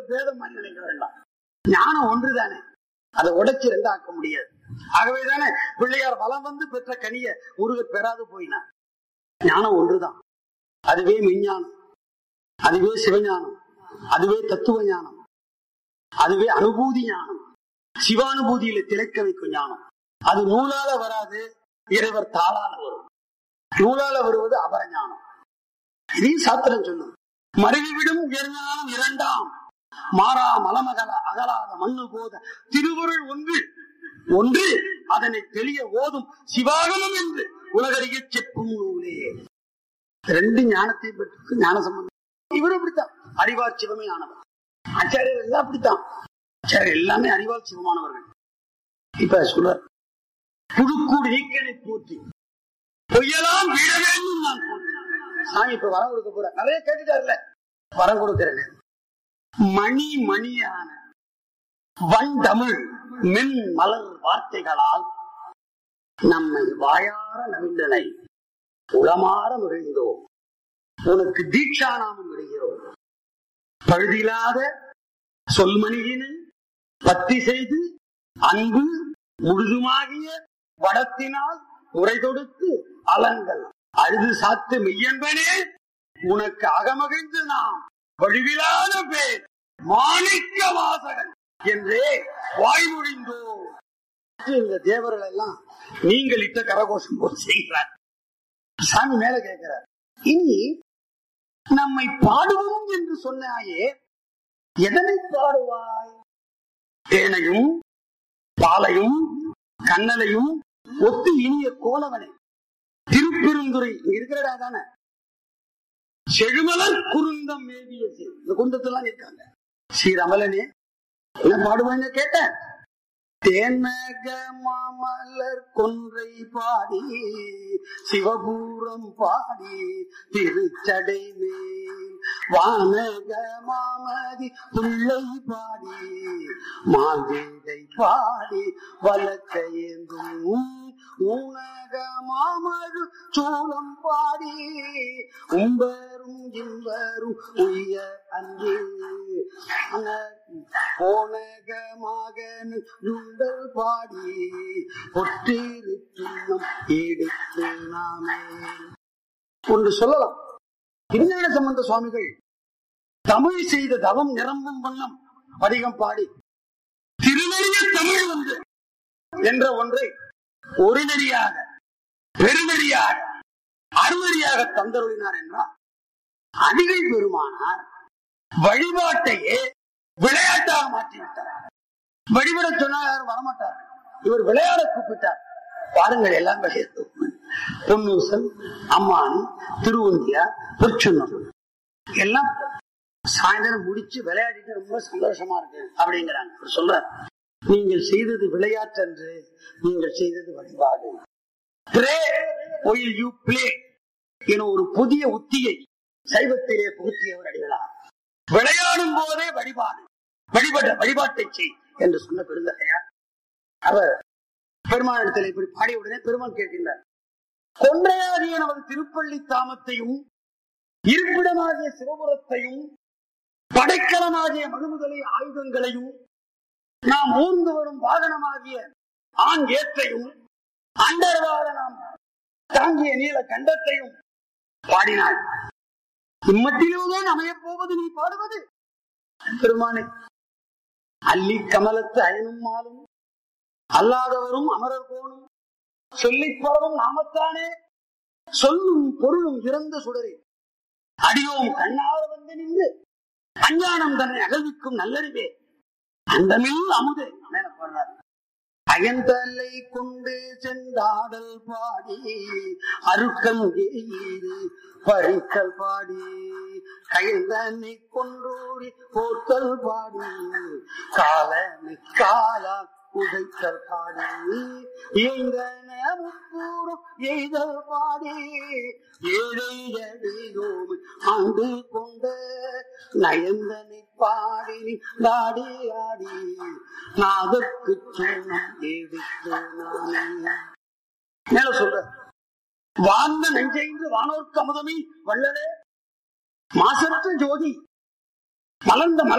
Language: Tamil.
பேதம் மாதிரி நினைக்க வேண்டாம் ஞானம் ஒன்றுதானே அதை உடைச்சு ரெண்டாக்க முடியாது ஆகவேதானே பிள்ளையார் வலம் வந்து பெற்ற கனிய முருகர் பெறாது போயினார் ஞானம் ஒன்றுதான் அதுவே மெஞ்ஞானம் அதுவே சிவஞானம் அதுவே தத்துவ ஞானம் அதுவே அனுபூதி ஞானம் சிவானுபூதியில திளைக்க வைக்கும் ஞானம் அது நூலால வராது இறைவர் தாளால வரும் நூலால வருவது அபர ஞானம் இதையும் சாத்திரம் சொல்லும் மருவிவிடும் உயர்ஞானம் இரண்டாம் மாறா மலமகல அகலாத மண்ணு போத திருவருள் ஒன்று ஒன்று அதனை தெளிய ஓதும் சிவாகமம் என்று உலகறிய செப்பும் நூலே ரெண்டு ஞானத்தை பெற்று ஞான சம்பந்தம் இவரும் அப்படித்தான் அறிவார் சிவமே ஆனவர் ஆச்சாரியர் எல்லாம் அப்படித்தான் ஆச்சாரியர் எல்லாமே அறிவார் சிவமானவர்கள் இப்ப சொல்ற புழுக்கூடு நீக்கனை போற்றி பொய்யலாம் வீழ வேண்டும் நான் போற்றேன். சாமி இப்ப வரம் கொடுக்க போற நிறைய கேட்டுட்டாருல வரம் கொடுக்கிறேன் மணி மணியான வண்டமிழ் மென் மலர் வார்த்தைகளால் நம்மை வாயார நவிந்தனை உளமாற மகிழ்ந்தோம் உனக்கு தீட்சா நாமம் விடுகிறோம் பழுதில்லாத சொல்மணியினை பத்தி செய்து அன்பு முழுதுமாகிய வடத்தினால் உரை தொடுத்து அலங்கள் அழுது சாத்து மெய்யன்பனே உனக்கு அகமகிழ்ந்து நாம் வடிவிலாத பேர் மாணிக்க வாசகன் என்றே வாய்மொழிந்தோ இந்த தேவர்கள் எல்லாம் நீங்கள் இட்ட கரகோஷம் போல் செய்கிறார் சாமி மேல கேட்கிறார் இனி நம்மை பாடுவோம் என்று சொன்னாயே எதனை பாடுவாய் தேனையும் பாலையும் கண்ணலையும் ஒத்து இனிய கோலவனை திருப்பெருந்துறை இங்க இருக்கிறடா தானே செழுமலர் குருந்தம் மேவிய சீர். இந்த குந்தத்தெல்லாம் இருக்காங்க ஸ்ரீரமலனே என்ன பாடுவேன்னு கேட்டேன் தேனக மாமலர் கொன்றை பாடி சிவபூரம் பாடி திருச்சடை மேல் வானக மாமதி பிள்ளை பாடி மாந்தீடை பாடி வழக்கையேந்தும் ஊனக மாமழு சோளம் பாடி உம்பரும் இம்பரும் உய்ய அன்றே போனகமாக நுண்டல் பாடி பொற்றிருக்கும் எடுத்து நாமே ஒன்று சொல்லலாம் திருஞான சம்பந்த சுவாமிகள் தமிழ் செய்த தவம் நிரம்பும் வண்ணம் பதிகம் பாடி திருநெறிய தமிழ் வந்து என்ற ஒன்றை ஒரு நெறியாக பெருநெறியாக அருநெறியாக தந்தருளினார் என்றால் அடிகை பெருமானார் வழிபாட்டையே விளையாட்டாக மாற்றிவிட்டார் வழிபட சொன்னா யாரும் வரமாட்டார் இவர் விளையாட கூப்பிட்டார் பாருங்கள் எல்லாம் விளையாட்டு பொன்னூசல் அம்மானி திருவந்தியா பொற்சுன்னம் எல்லாம் சாயந்தரம் முடிச்சு விளையாடிட்டு ரொம்ப சந்தோஷமா இருக்கு அப்படிங்கிறாங்க அவர் சொல்றார் நீங்கள் செய்தது விளையாட்டன்று நீங்கள் செய்தது வழிபாடு Pray while you play என ஒரு புதிய உத்தியை சைவத்திலே புகுத்தியவர் அடிகளார் விளையாடும் போதே வழிபாடு வழிபட வழிபாட்டை செய் என்று சொன்ன பெருந்தகையார் அவர் பெருமானிடத்தில் இப்படி பாடிய உடனே பெருமான் கேட்கின்றார் கொன்றையாகிய நமது திருப்பள்ளி தாமத்தையும் இருப்பிடமாகிய சிவபுரத்தையும் படைக்கலமாகிய மனுமுதலை ஆயுதங்களையும் நாம் ஊர்ந்து வரும் வாகனமாகிய ஆண் ஏற்றையும் அண்டர்வாட நாம் தாங்கிய நீல கண்டத்தையும் பாடினாள் இம்மட்டிலுதான் அமையப் போவது நீ பாடுவது பெருமானே அல்லி கமலத்து அயனும் மாலும் அல்லாதவரும் அமரர் போனும் சொல்லிப் பரவும் நாமத்தானே சொல்லும் பொருளும் இறந்த சுடரே அடியோம் கண்ணார வந்து நின்று அஞ்ஞானம் தன்னை அகழ்விக்கும் நல்லறிவே அந்தமில் அமுதே மேல பாடுறாரு அயந்தலை கொண்டு சென்றாடல் பாடி அருக்கம் எய்து பறித்தல் பாடி கயந்தனை கொன்றோடி போத்தல் பாடி காலனை காலா உதைத்தல் பாடி எங்கன முக்கூறும் எய்தல் பாடி ஏழை அடியோம் ஆண்டு கொண்ட நயந்தனை பாடி நாடி ஆடி நாதற்கு சொன்னம் எடுத்து நானே மேல சொல்ற வாழ்ந்த நெஞ்சைந்து வானோர்க்கு அமுதமே வள்ளலே மாசற்ற ஜோதி மலர்ந்த மலர்